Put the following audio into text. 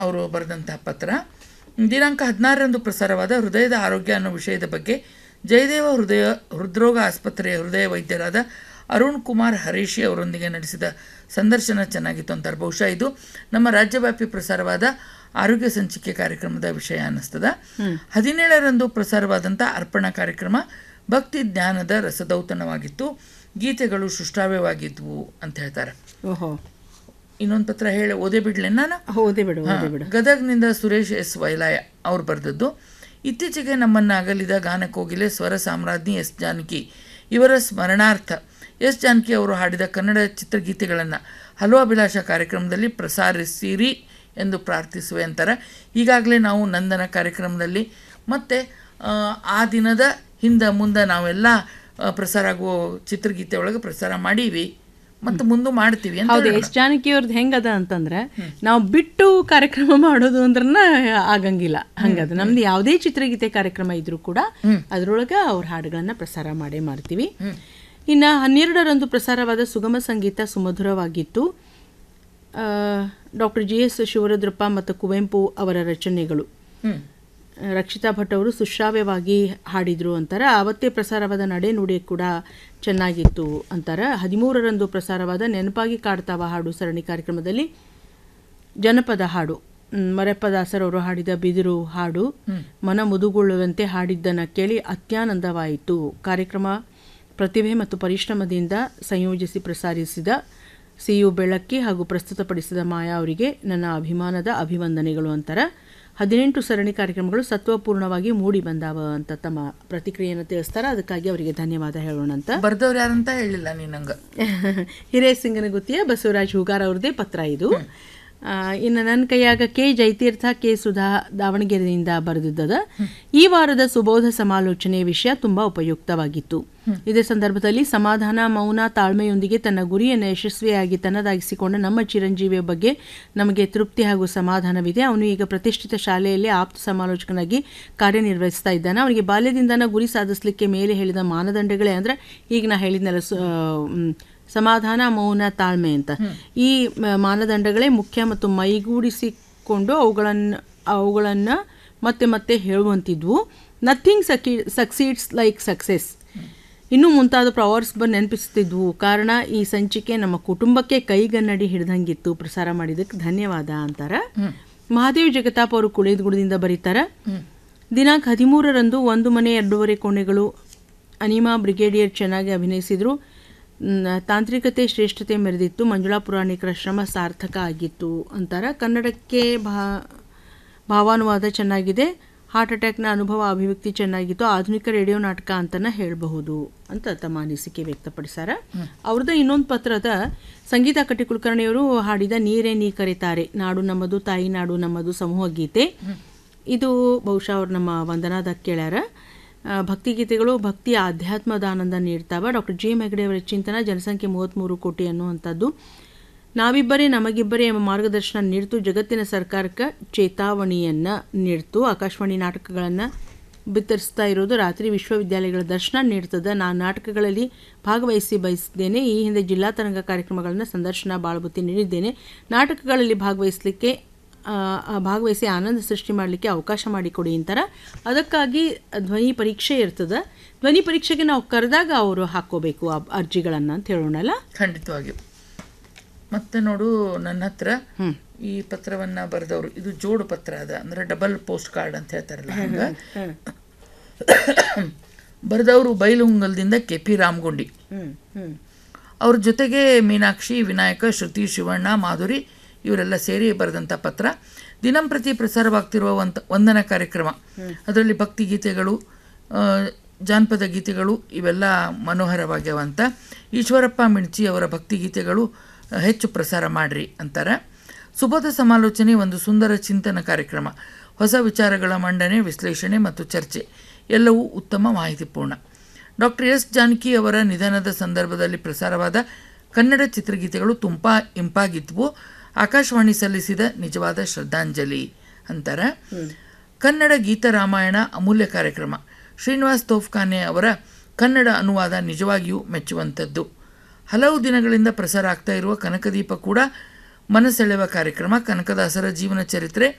ಅವರು ಬರೆದಂತಹ ಪತ್ರ ದಿನಾಂಕ ಹದಿನಾರರಂದು ಪ್ರಸಾರವಾದ ಹೃದಯದ ಆರೋಗ್ಯ ಅನ್ನೋ ವಿಷಯದ ಬಗ್ಗೆ ಜಯದೇವ ಹೃದಯ ಹೃದ್ರೋಗ ಆಸ್ಪತ್ರೆಯ ಹೃದಯ ವೈದ್ಯರಾದ ಅರುಣ್ ಕುಮಾರ್ ಹರೀಶಿ ಅವರೊಂದಿಗೆ ನಡೆಸಿದ ಸಂದರ್ಶನ ಚೆನ್ನಾಗಿತ್ತು ಅಂತಾರೆ ಬಹುಶಃ ಇದು ನಮ್ಮ ರಾಜ್ಯವ್ಯಾಪಿ ಪ್ರಸಾರವಾದ ಆರೋಗ್ಯ ಸಂಚಿಕೆ ಕಾರ್ಯಕ್ರಮದ ವಿಷಯ ಅನ್ನಿಸ್ತದ ಹದಿನೇಳರಂದು ಪ್ರಸಾರವಾದಂಥ ಅರ್ಪಣಾ ಕಾರ್ಯಕ್ರಮ ಭಕ್ತಿ ಜ್ಞಾನದ ರಸದೌತಣವಾಗಿತ್ತು ಗೀತೆಗಳು ಸುಷ್ಟಾವ್ಯವಾಗಿದ್ವು ಅಂತ ಹೇಳ್ತಾರೆ ಓಹೋ ಇನ್ನೊಂದು ಪತ್ರ ಹೇಳಿ ಓದೇ ಬಿಡ್ಲೆ ನಾನು ಓದೇ ಬಿಡು ಓದೇ ಬಿಡು ಗದಗ್ನಿಂದ ಸುರೇಶ್ ಎಸ್ ವೈಲಾಯ ಅವ್ರು ಬರೆದದ್ದು ಇತ್ತೀಚೆಗೆ ನಮ್ಮನ್ನು ಅಗಲಿದ ಗಾನಕೋಗಿಲೆ ಸ್ವರ ಸಾಮ್ರಾಜ್ಞಿ ಎಸ್ ಜಾನಕಿ ಇವರ ಸ್ಮರಣಾರ್ಥ ಎಸ್ ಜಾನಕಿ ಅವರು ಹಾಡಿದ ಕನ್ನಡ ಚಿತ್ರಗೀತೆಗಳನ್ನು ಹಲೋ ಅಭಿಲಾಷ ಕಾರ್ಯಕ್ರಮದಲ್ಲಿ ಪ್ರಸಾರಿಸಿರಿ ಎಂದು ಪ್ರಾರ್ಥಿಸುವೆ ಅಂತಾರೆ ಈಗಾಗಲೇ ನಾವು ನಂದನ ಕಾರ್ಯಕ್ರಮದಲ್ಲಿ ಮತ್ತು ಆ ದಿನದ ಹಿಂದೆ ಮುಂದೆ ನಾವೆಲ್ಲ ಆ, ಪ್ರಸಾರ ಆಗೋ ಚಿತ್ರಗೀತೆ ಒಳಗೆ ಪ್ರಸಾರ ಮಾಡೀವಿ ಮತ್ತು ಮುಂದೆ ಮಾಡ್ತೀವಿ ಅಂತ ಹೌದು ಎಸ್ ಜಾನಕಿ ಅವ್ರದ್ದು ಹೆಂಗದ ಅಂತಂದ್ರೆ ನಾವು ಬಿಟ್ಟು ಕಾರ್ಯಕ್ರಮ ಮಾಡೋದು ಅಂದ್ರನ ಆಗಂಗಿಲ್ಲ ಹಂಗದ ನಮ್ದು ಯಾವುದೇ ಚಿತ್ರಗೀತೆ ಕಾರ್ಯಕ್ರಮ ಇದ್ರೂ ಕೂಡ ಅದ್ರೊಳಗ ಅವ್ರ ಹಾಡುಗಳನ್ನ ಪ್ರಸಾರ ಮಾಡೇ ಮಾಡ್ತೀವಿ ಇನ್ನ ಹನ್ನೆರಡರಂದು ಪ್ರಸಾರವಾದ ಸುಗಮ ಸಂಗೀತ ಸುಮಧುರವಾಗಿತ್ತು ಡಾಕ್ಟರ್ ಜಿ ಎಸ್ ಶಿವರುದ್ರಪ್ಪ ಮತ್ತು ಕುವೆಂಪು ಅವರ ರಚನೆಗಳು ಹ್ಮ್. ರಕ್ಷಿತಾ ಭಟ್ ಅವರು ಸುಶ್ರಾವ್ಯವಾಗಿ ಹಾಡಿದ್ರು ಅಂತಾರೆ ಆವತ್ತೇ ಪ್ರಸಾರವಾದ ನಡೆ ನುಡಿ ಕೂಡ ಚೆನ್ನಾಗಿತ್ತು ಅಂತಾರೆ ಹದಿಮೂರರಂದು ಪ್ರಸಾರವಾದ ನೆನಪಾಗಿ ಕಾಡ್ತಾವ ಹಾಡು ಸರಣಿ ಕಾರ್ಯಕ್ರಮದಲ್ಲಿ ಜನಪದ ಹಾಡು ಮ್, ಮರೆಪ್ಪ ದಾಸರವರು ಹಾಡಿದ ಬಿದಿರು ಹಾಡು ಮನ ಮುದುಗೊಳ್ಳುವಂತೆ ಹಾಡಿದ್ದನ್ನು ಕೇಳಿ ಅತ್ಯಾನಂದವಾಯಿತು ಕಾರ್ಯಕ್ರಮ ಪ್ರತಿಭೆ ಮತ್ತು ಪರಿಶ್ರಮದಿಂದ ಸಂಯೋಜಿಸಿ ಪ್ರಸಾರಿಸಿದ ಸಿ ಯು ಬೆಳಕ್ಕಿ ಹಾಗೂ ಪ್ರಸ್ತುತಪಡಿಸಿದ ಮಾಯಾ ಅವರಿಗೆ ನನ್ನ ಅಭಿಮಾನದ ಅಭಿವಂದನೆಗಳು ಅಂತಾರೆ ಹದಿನೆಂಟು ಸರಣಿ ಕಾರ್ಯಕ್ರಮಗಳು ಸತ್ವಪೂರ್ಣವಾಗಿ ಮೂಡಿ ಬಂದಾವ ಅಂತ ತಮ್ಮ ಪ್ರತಿಕ್ರಿಯೆಯನ್ನು ತಿಳಿಸ್ತಾರೆ ಅದಕ್ಕಾಗಿ ಅವರಿಗೆ ಧನ್ಯವಾದ ಹೇಳೋಣ ಅಂತ ಬರ್ದವ್ರು ಯಾರಂತ ಹೇಳಿಲ್ಲ ನೀನು ನಂಗೆ ಹಿರೇಸಿಂಗನಗುತ್ತಿಯ ಬಸವರಾಜ್ ಹೂಗಾರ್ ಅವ್ರದ್ದೇ ಪತ್ರ ಇದು ಆ, ಇನ್ನು ನನ್ನ ಕೈಯಾಗ ಕೆ ಜಯತೀರ್ಥ ಕೆ ಸುಧಾ ದಾವಣಗೆರೆಯಿಂದ ಬರೆದಿದ್ದದ ಈ ವಾರದ ಸುಬೋಧ ಸಮಾಲೋಚನೆ ವಿಷಯ ತುಂಬಾ ಉಪಯುಕ್ತವಾಗಿತ್ತು ಇದೇ ಸಂದರ್ಭದಲ್ಲಿ ಸಮಾಧಾನ ಮೌನ ತಾಳ್ಮೆಯೊಂದಿಗೆ ತನ್ನ ಗುರಿಯನ್ನು ಯಶಸ್ವಿಯಾಗಿ ತನ್ನದಾಗಿಸಿಕೊಂಡ ನಮ್ಮ ಚಿರಂಜೀವಿಯ ಬಗ್ಗೆ ನಮಗೆ ತೃಪ್ತಿ ಹಾಗೂ ಸಮಾಧಾನವಿದೆ ಅವನು ಈಗ ಪ್ರತಿಷ್ಠಿತ ಶಾಲೆಯಲ್ಲಿ ಆಪ್ತ ಸಮಾಲೋಚಕನಾಗಿ ಕಾರ್ಯನಿರ್ವಹಿಸ್ತಾ ಇದ್ದಾನೆ ಅವನಿಗೆ ಬಾಲ್ಯದಿಂದನ ಗುರಿ ಸಾಧಿಸಲಿಕ್ಕೆ ಮೇಲೆ ಹೇಳಿದ ಮಾನದಂಡಗಳೇ ಅಂದ್ರೆ ಈಗ ನಾ ಹೇಳಿದ್ನಲ್ಲ ಸು- ಆ, ಮ್, ಸಮಾಧಾನ ಮೌನ ತಾಳ್ಮೆ ಅಂತ ಈ ಮ- ಮಾನದಂಡಗಳೇ ಮುಖ್ಯ ಮತ್ತು ಮೈಗೂಡಿಸಿಕೊಂಡು ಅವುಗಳನ್ನು ಅವುಗಳನ್ನು ಮತ್ತೆ ಮತ್ತೆ ಹೇಳುವಂತಿದ್ವು ನಥಿಂಗ್ ಸಕಿ ಸಕ್ಸೀಡ್ಸ್ ಲೈಕ್ ಸಕ್ಸೆಸ್ ಇನ್ನೂ ಮುಂತಾದ ಪ್ರವರ್ಸ್ ಬಂದು ನೆನಪಿಸ್ತಿದ್ವು ಕಾರಣ ಈ ಸಂಚಿಕೆ ನಮ್ಮ ಕುಟುಂಬಕ್ಕೆ ಕೈಗನ್ನಡಿ ಹಿಡ್ದಂಗಿತ್ತು ಪ್ರಸಾರ ಮಾಡಿದ್ದಕ್ಕೆ ಧನ್ಯವಾದ ಅಂತಾರ ಮಹಾದೇವ್ ಜಗತಾಪ್ ಅವರು ಕುಳಿದಗುಡದಿಂದ ಬರೀತಾರ ದಿನಾಂಕ ಹದಿಮೂರರಂದು ಒಂದು ಮನೆ ಎರಡೂವರೆ ಕೋಣೆಗಳು ಅನಿಮಾ ಬ್ರಿಗೇಡಿಯರ್ ಚೆನ್ನಾಗಿ ಅಭಿನಯಿಸಿದ್ರು ಮ್, ತಾಂತ್ರಿಕತೆ ಶ್ರೇಷ್ಠತೆ ಮೆರೆದಿತ್ತು ಮಂಜುಳಾ ಪುರಾಣಿಕರ ಶ್ರಮ ಸಾರ್ಥಕ ಆಗಿತ್ತು ಅಂತಾರ ಕನ್ನಡಕ್ಕೆ ಭಾ ಭಾವಾನುವಾದ ಚೆನ್ನಾಗಿದೆ ಹಾರ್ಟ್ ಅಟ್ಯಾಕ್ನ ಅನುಭವ ಅಭಿವ್ಯಕ್ತಿ ಚೆನ್ನಾಗಿತ್ತು ಆಧುನಿಕ ರೇಡಿಯೋ ನಾಟಕ ಅಂತನ ಹೇಳಬಹುದು ಅಂತ ತಮ್ಮ ಅನಿಸಿಕೆ ವ್ಯಕ್ತಪಡಿಸಾರ ಅವ್ರದ್ದು ಇನ್ನೊಂದು ಪತ್ರದ ಸಂಗೀತ ಕಟ್ಟಿ ಕುಲಕರ್ಣಿಯವರು ಹಾಡಿದ ನೀರೇ ನೀ ಕರೀತಾರೆ ನಾಡು ನಮ್ಮದು ತಾಯಿ ನಾಡು ನಮ್ಮದು ಸಮೂಹ ಗೀತೆ ಇದು ಬಹುಶಃ ಅವ್ರು ನಮ್ಮ ವಂದನಾದ ಕೇಳ್ಯಾರ ಆ, ಭಕ್ತಿಗೀತೆಗಳು ಭಕ್ತಿ ಆಧ್ಯಾತ್ಮದ ಆನಂದ ನೀಡ್ತಾವ ಡಾಕ್ಟರ್ ಜಿ ಎಂ ಹೆಗಡೆ ಅವರ ಚಿಂತನ ಜನಸಂಖ್ಯೆ ಮೂವತ್ತ್ಮೂರು ಕೋಟಿ ಅನ್ನುವಂಥದ್ದು ನಾವಿಬ್ಬರೇ ನಮಗಿಬ್ಬರೇ ಎಂಬ ಮಾರ್ಗದರ್ಶನ ನೀಡ್ತು ಜಗತ್ತಿನ ಸರ್ಕಾರಕ್ಕೆ ಚೇತಾವಣಿಯನ್ನು ನೀಡ್ತು ಆಕಾಶವಾಣಿ ನಾಟಕಗಳನ್ನು ಬಿತ್ತರಿಸ್ತಾ ಇರೋದು ರಾತ್ರಿ ವಿಶ್ವವಿದ್ಯಾಲಯಗಳ ದರ್ಶನ ನೀಡ್ತದೆ ನಾನು ನಾಟಕಗಳಲ್ಲಿ ಭಾಗವಹಿಸಿ ಬಯಸಿದ್ದೇನೆ ಈ ಹಿಂದೆ ಜಿಲ್ಲಾ ತರಂಗ ಕಾರ್ಯಕ್ರಮಗಳನ್ನು ಸಂದರ್ಶನ ಬಾಳ್ಬುತ್ತಿ ನೀಡಿದ್ದೇನೆ ನಾಟಕಗಳಲ್ಲಿ ಭಾಗವಹಿಸಲಿಕ್ಕೆ ಆ, ಆ ಭಾಗವಹಿಸಿ ಆನಂದ ಸೃಷ್ಟಿ ಮಾಡಲಿಕ್ಕೆ ಅವಕಾಶ ಮಾಡಿಕೊಡಿ ಅಂತಾರೆ ಅದಕ್ಕಾಗಿ ಧ್ವನಿ ಪರೀಕ್ಷೆ ಇರ್ತದೆ ಧ್ವನಿ ಪರೀಕ್ಷೆಗೆ ನಾವು ಕರೆದಾಗ ಅವರು ಹಾಕ್ಕೋಬೇಕು ಆ ಅರ್ಜಿಗಳನ್ನು ಅಂತ ಹೇಳೋಣಲ್ಲ ಖಂಡಿತವಾಗಿ ಮತ್ತೆ ನೋಡು ನನ್ನ ಹತ್ರ ಈ ಪತ್ರವನ್ನ ಬರೆದವರು ಇದು ಜೋಡು ಪತ್ರ ಅದ ಅಂದ್ರೆ ಡಬಲ್ ಪೋಸ್ಟ್ ಕಾರ್ಡ್ ಅಂತ ಹೇಳ್ತಾರಲ್ಲ ಹಂಗ ಬರೆದವರು ಬೈಲುಂಗಲ್ದಿಂದ ಕೆ ಪಿ ರಾಮಗುಂಡಿ ಹ್ಞೂ ಹ್ಞೂ ಅವ್ರ ಜೊತೆಗೆ ಮೀನಾಕ್ಷಿ ವಿನಾಯಕ ಶ್ರುತಿ ಶಿವಣ್ಣ ಮಾಧುರಿ ಇವರೆಲ್ಲ ಸೇರಿ ಬರೆದಂಥ ಪತ್ರ ದಿನಂಪ್ರತಿ ಪ್ರಸಾರವಾಗ್ತಿರುವ ಒಂತ ವಂದನ ಕಾರ್ಯಕ್ರಮ ಅದರಲ್ಲಿ ಭಕ್ತಿ ಗೀತೆಗಳು ಆ, ಜಾನಪದ ಗೀತೆಗಳು ಇವೆಲ್ಲ ಮನೋಹರವಾಗ್ಯವಂತ ಈಶ್ವರಪ್ಪ ಮಿಣ್ಚಿ ಅವರ ಭಕ್ತಿ ಗೀತೆಗಳು ಆ, ಹೆಚ್ಚು ಪ್ರಸಾರ ಮಾಡ್ರಿ ಅಂತಾರೆ ಸುಬೋಧ ಸಮಾಲೋಚನೆ ಒಂದು ಸುಂದರ ಚಿಂತನ ಕಾರ್ಯಕ್ರಮ ಹೊಸ ವಿಚಾರಗಳ ಮಂಡನೆ ವಿಶ್ಲೇಷಣೆ ಮತ್ತು ಚರ್ಚೆ ಎಲ್ಲವೂ ಉತ್ತಮ ಮಾಹಿತಿಪೂರ್ಣ ಡಾಕ್ಟರ್ ಎಸ್ ಜಾನಕಿ ಅವರ ನಿಧನದ ಸಂದರ್ಭದಲ್ಲಿ ಪ್ರಸಾರವಾದ ಕನ್ನಡ ಚಿತ್ರಗೀತೆಗಳು ತುಂಬ ಇಂಪಾಗಿದ್ವು ಆಕಾಶವಾಣಿ ಸಲ್ಲಿಸಿದ ನಿಜವಾದ ಶ್ರದ್ಧಾಂಜಲಿ ಅಂತಾರೆ ಕನ್ನಡ ಗೀತ ರಾಮಾಯಣ ಅಮೂಲ್ಯ ಕಾರ್ಯಕ್ರಮ ಶ್ರೀನಿವಾಸ್ ತೋಫ್ಖಾನೆ ಅವರ ಕನ್ನಡ ಅನುವಾದ ನಿಜವಾಗಿಯೂ ಮೆಚ್ಚುವಂಥದ್ದು ಹಲವು ದಿನಗಳಿಂದ ಪ್ರಸಾರ ಆಗ್ತಾ ಇರುವ ಕನಕದೀಪ ಕೂಡ ಮನಸೆಳೆಯುವ ಕಾರ್ಯಕ್ರಮ ಕನಕದಾಸರ ಜೀವನ ಚರಿತ್ರೆ